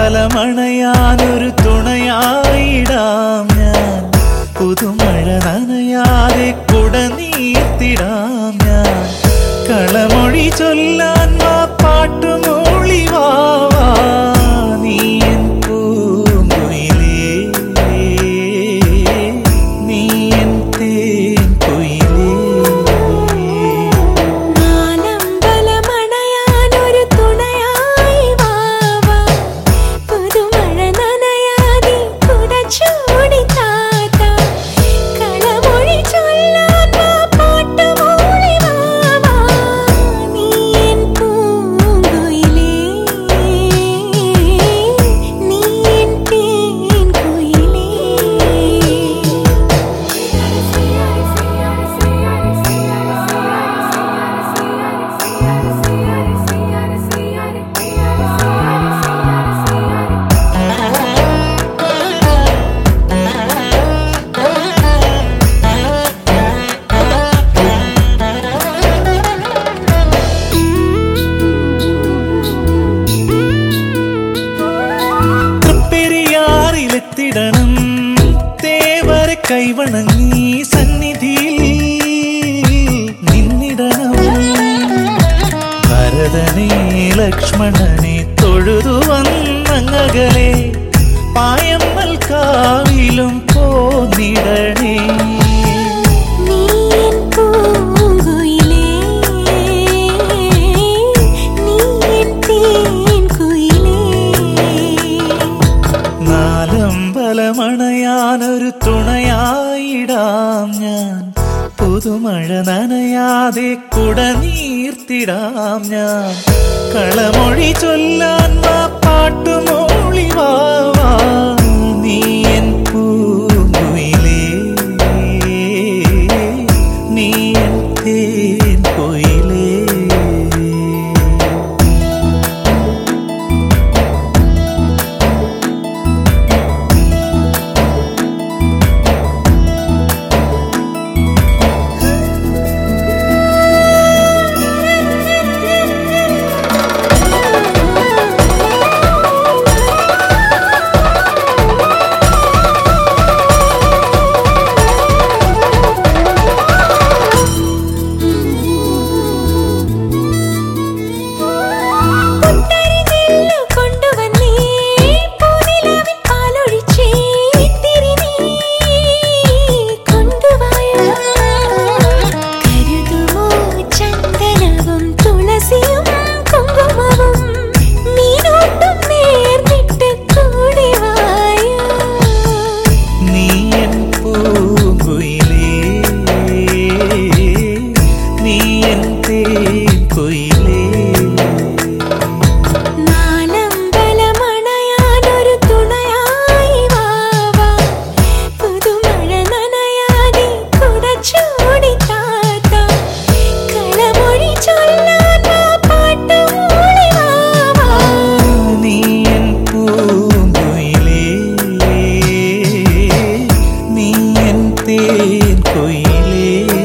ബലമണയാനൊരു തുണയായിടാം ഞാൻ പുതുമഴ നനയാതെ കുട നീർത്തിടാം ഞാൻ കളമൊഴി ചൊല്ലാൻ മാ പാട്ടുമൂളി വാവാ നീ എൻ പൂങ്കുയിലേ നീ എൻ തേൻ കുയിലേ നാലമ്പലമണയാനൊരു തുണയായി വാവാ പുതുമഴ നനയാതെ കുട ചൂടി താത്ത കളമൊഴി ചൊല്ലാൻ വാ പാട്ടുമൂളി വാവാ നീ എൻ പൂങ്കുയിലേ നീ എൻ തേൻ കുയിലേ തൃപ്പെരിയാറിലെത്തിടണം തേവരെ കൈവണങ്ങി സന്നിധിയിൽ നിന്നിടണം ഭരതനെ ലക്ഷ്മണനെ തൊഴുതു വന്നങ്ങകലെ പായമ്മൽ കാവിലും പോന്നിടണേ നീ എൻ പൂങ്കുയിലേ നീ എൻ തേൻ കുയിലേ നാലമ്പലമണയാനൊരു തുണയായിടാം ഞാൻ പുതുമഴ നനയാതെ കുട നീർത്തിടാം ഞാൻ കളമൊഴി ചൊല്ലാൻ വാ പാട്ടുമൂളി വാവാ നീ എൻ പൂങ്കുയിലേ നീ എൻ തേൻ കുയിലേ പുത്തരി നെല്ലു കൊണ്ടുവന്നേ പൂനിലാവിൻ പാലൊഴിച്ചേ ഇത്തിരി നീ കൊണ്ടുവായോ കരുതുമോ ചന്ദനവും തുളസിയും കുങ്കുമവും മീനോട്ടും നേർന്നിട്ട് കൂടി വായോ നീ എൻ പൂങ്കുയിലേ നീ എൻ തേൻ കുയിലേ നാലമ്പലമണയാനൊരു തുണയായി വാവാ പുതുമഴ നനയാതെ കുട ചൂടി താത്ത കളമൊഴി ചൊല്ലാൻ വാ പാട്ടുമൂളി വാവാ നീ എൻ പൂങ്കുയിലേ നീ എൻ തേൻ കുയിലേ